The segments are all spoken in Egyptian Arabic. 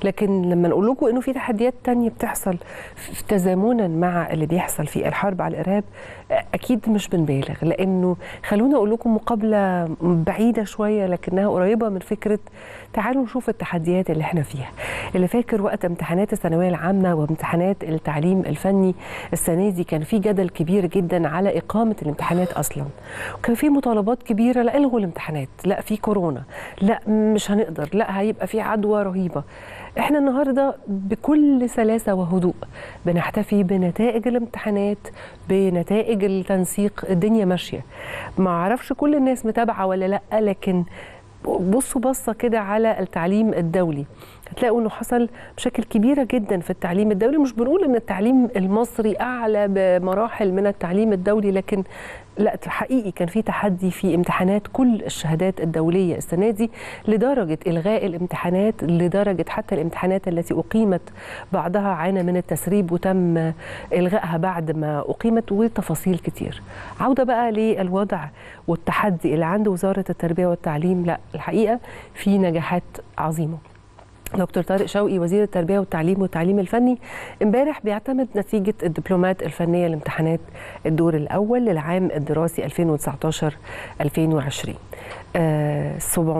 لكن لما نقول لكم انه في تحديات تانية بتحصل في تزامنا مع اللي بيحصل في الحرب على الارهاب اكيد مش بنبالغ لانه خلونا اقول لكم مقابله بعيده شويه لكنها قريبه من فكره تعالوا نشوف التحديات اللي احنا فيها اللي فاكر وقت امتحانات الثانويه العامه وامتحانات التعليم الفني السنه دي كان في جدل كبير جدا على اقامه الامتحانات اصلا وكان في مطالبات كبيره لا الغوا الامتحانات لا في كورونا لا مش هنقدر لا هيبقى في عدوى رهيبه احنا النهارده بكل سلاسه وهدوء بنحتفي بنتائج الامتحانات بنتائج التنسيق الدنيا ماشيه ما اعرفش كل الناس متابعه ولا لا لكن بصوا بصه كده على التعليم الدولي هتلاقوا انه حصل مشاكل كبيره جدا في التعليم الدولي مش بنقول ان التعليم المصري اعلى بمراحل من التعليم الدولي لكن لا حقيقي كان في تحدي في امتحانات كل الشهادات الدوليه السنه دي لدرجه الغاء الامتحانات لدرجه حتى الامتحانات التي اقيمت بعضها عانى من التسريب وتم الغائها بعد ما اقيمت وتفاصيل كتير. عوده بقى للوضع والتحدي اللي عند وزاره التربيه والتعليم لا الحقيقه في نجاحات عظيمه. دكتور طارق شوقي وزير التربيه والتعليم والتعليم الفني امبارح بيعتمد نتيجه الدبلومات الفنيه لامتحانات الدور الاول للعام الدراسي 2019 2020 آه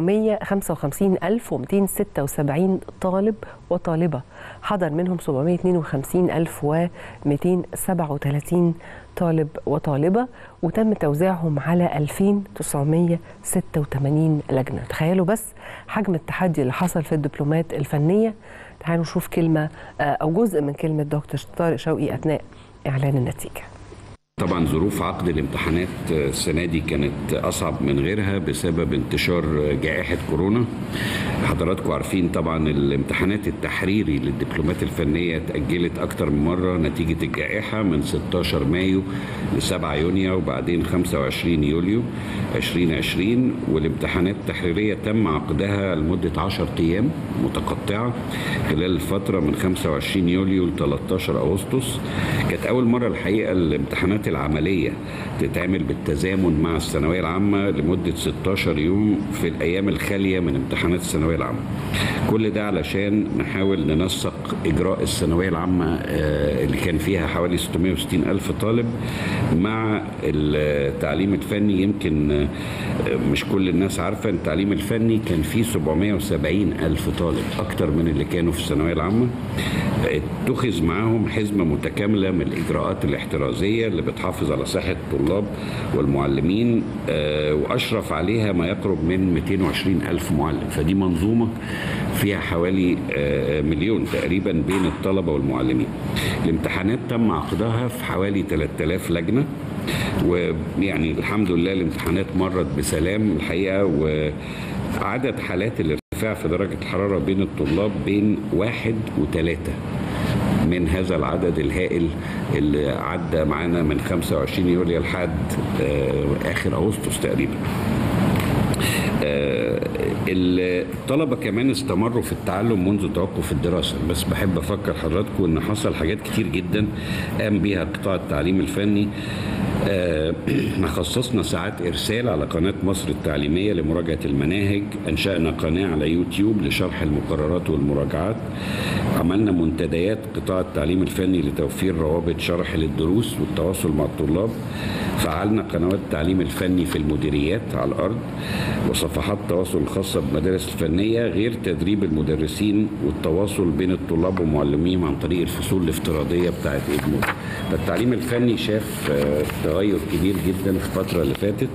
755276 طالب وطالبه حضر منهم 752237 طالب وطالبه وتم توزيعهم على 2986 لجنه تخيلوا بس حجم التحدي اللي حصل في الدبلومات الفنيه تعالوا نشوف كلمه او جزء من كلمه دكتور طارق شوقي اثناء اعلان النتيجه طبعا ظروف عقد الامتحانات السنة دي كانت أصعب من غيرها بسبب انتشار جائحة كورونا حضراتكم عارفين طبعا الامتحانات التحريري للدبلومات الفنية اتأجلت أكتر من مرة نتيجة الجائحة من 16 مايو ل 7 يونيو وبعدين 25 يوليو 2020 والامتحانات التحريرية تم عقدها لمدة 10 أيام متقطعة خلال الفترة من 25 يوليو ل 13 أغسطس كانت أول مرة الحقيقة الامتحانات العملية تتعمل بالتزامن مع الثانوية العامة لمدة 16 يوم في الأيام الخالية من امتحانات الثانوية العامة كل ده علشان نحاول ننسق إجراء الثانوية العامة اللي كان فيها حوالي 660 ألف طالب مع التعليم الفني يمكن مش كل الناس عارفة أن التعليم الفني كان فيه 770 ألف طالب أكتر من اللي كانوا في الثانوية العامة اتخذ معاهم حزمة متكاملة من الإجراءات الاحترازية اللي بتحافظ على صحة الطلاب والمعلمين وأشرف عليها ما يقرب من 220 ألف معلم فدي منظومة فيها حوالي مليون تقريبا بين الطلبة والمعلمين الامتحانات تم عقدها في حوالي 3000 لجنة ويعني الحمد لله الامتحانات مرت بسلام الحقيقة وعدد حالات الارتفاع في درجة الحرارة بين الطلاب بين واحد وثلاثة من هذا العدد الهائل اللي عدى معانا من 25 يوليو لحد اخر اغسطس تقريبا. الطلبه كمان استمروا في التعلم منذ توقف الدراسه بس بحب افكر حضراتكم ان حصل حاجات كتير جدا قام بيها قطاع التعليم الفني احنا خصصنا ساعات ارسال على قناه مصر التعليميه لمراجعه المناهج انشانا قناه على يوتيوب لشرح المقررات والمراجعات عملنا منتديات قطاع التعليم الفني لتوفير روابط شرح للدروس والتواصل مع الطلاب فعلنا قنوات التعليم الفني في المديريات على الارض وصفحات تواصل خاصه بالمدارس الفنيه غير تدريب المدرسين والتواصل بين الطلاب ومعلميهم عن طريق الفصول الافتراضيه بتاعت ادمود فالتعليم الفني شاف تغير كبير جدا في الفتره اللي فاتت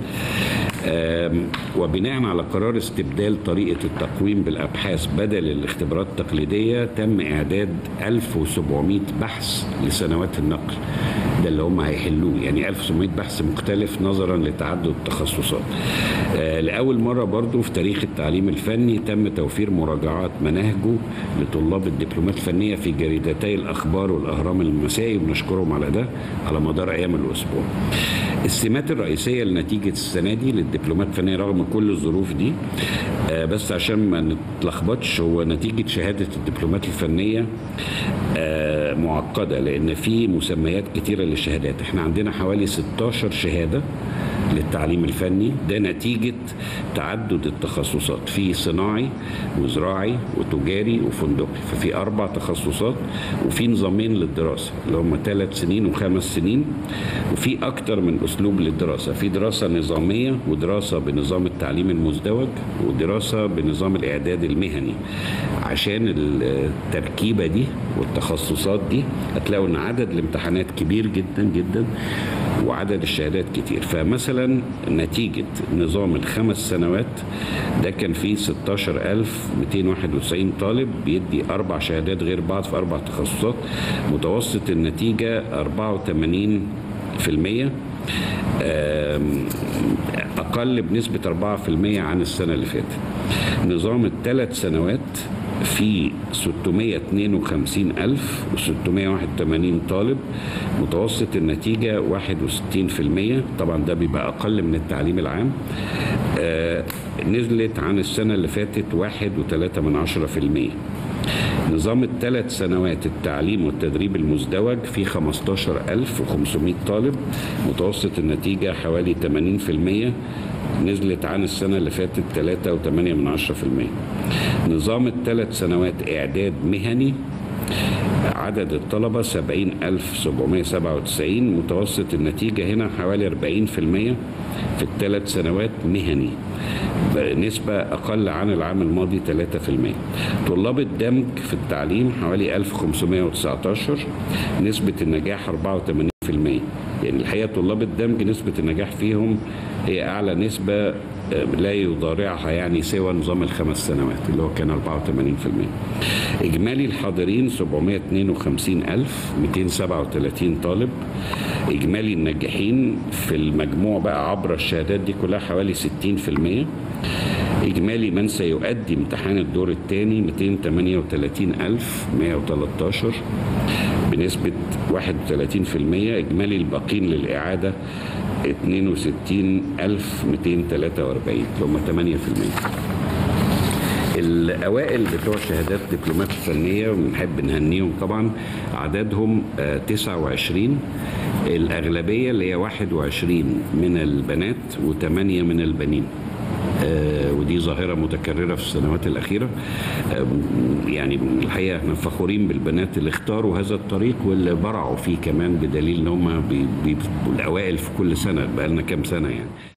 وبناء على قرار استبدال طريقة التقويم بالأبحاث بدل الاختبارات التقليدية تم إعداد 1700 بحث لسنوات النقل ده اللي هم هيحلوه يعني 1700 بحث مختلف نظرا لتعدد التخصصات آه لأول مرة برضو في تاريخ التعليم الفني تم توفير مراجعات مناهجه لطلاب الدبلومات الفنية في جريدتي الأخبار والأهرام المسائي وبنشكرهم على ده على مدار أيام الأسبوع السمات الرئيسية لنتيجة السنة دي للدبلومات الفنية رغم كل الظروف دي آه بس عشان ما نتلخبطش هو نتيجة شهادة الدبلومات الفنية آه معقدة لأن في مسميات كتيرة للشهادات احنا عندنا حوالي 16 شهادة للتعليم الفني ده نتيجة تعدد التخصصات في صناعي وزراعي وتجاري وفندقي ففي أربع تخصصات وفي نظامين للدراسة اللي هم ثلاث سنين وخمس سنين وفي أكتر من أسلوب للدراسة في دراسة نظامية ودراسة بنظام التعليم المزدوج ودراسة بنظام الإعداد المهني عشان التركيبة دي والتخصصات دي هتلاقوا إن عدد الامتحانات كبير جدا جدا وعدد الشهادات كتير فمثلا نتيجة نظام الخمس سنوات ده كان فيه 16291 طالب بيدي أربع شهادات غير بعض في أربع تخصصات متوسط النتيجة 84 في المية أقل بنسبة 4% عن السنة اللي فاتت نظام الثلاث سنوات في 652681 طالب متوسط النتيجة 61% طبعا ده بيبقى أقل من التعليم العام آه نزلت عن السنة اللي فاتت 1.3 من 10% نظام الثلاث سنوات التعليم والتدريب المزدوج في 15500 طالب متوسط النتيجة حوالي 80% نزلت عن السنة اللي فاتت 3.8 من 10% نظام الثلاث سنوات إعداد مهني عدد الطلبة 70797 متوسط النتيجة هنا حوالي 40% في الثلاث سنوات مهني نسبة أقل عن العام الماضي 3% طلاب الدمج في التعليم حوالي 1519 نسبة النجاح 84% يعني الحقيقة طلاب الدمج نسبة النجاح فيهم هي أعلى نسبة لا يضارعها يعني سوى نظام الخمس سنوات اللي هو كان 84% إجمالي الحاضرين 750237 طالب إجمالي الناجحين في المجموع بقى عبر الشهادات دي كلها حوالي 60% إجمالي من سيؤدي امتحان الدور الثاني 238113 بنسبة 31% إجمالي الباقين للإعادة 62243 اللي هم 8% الأوائل بتوع شهادات دبلومات الفنية ونحب نهنيهم طبعا عددهم 29 الأغلبية اللي هي 21 من البنات و8 من البنين آه ودي ظاهره متكرره في السنوات الاخيره آه يعني الحقيقه احنا فخورين بالبنات اللي اختاروا هذا الطريق واللي برعوا فيه كمان بدليل ان هم بيبقوا الاوائل في كل سنه بقى لنا كام سنه يعني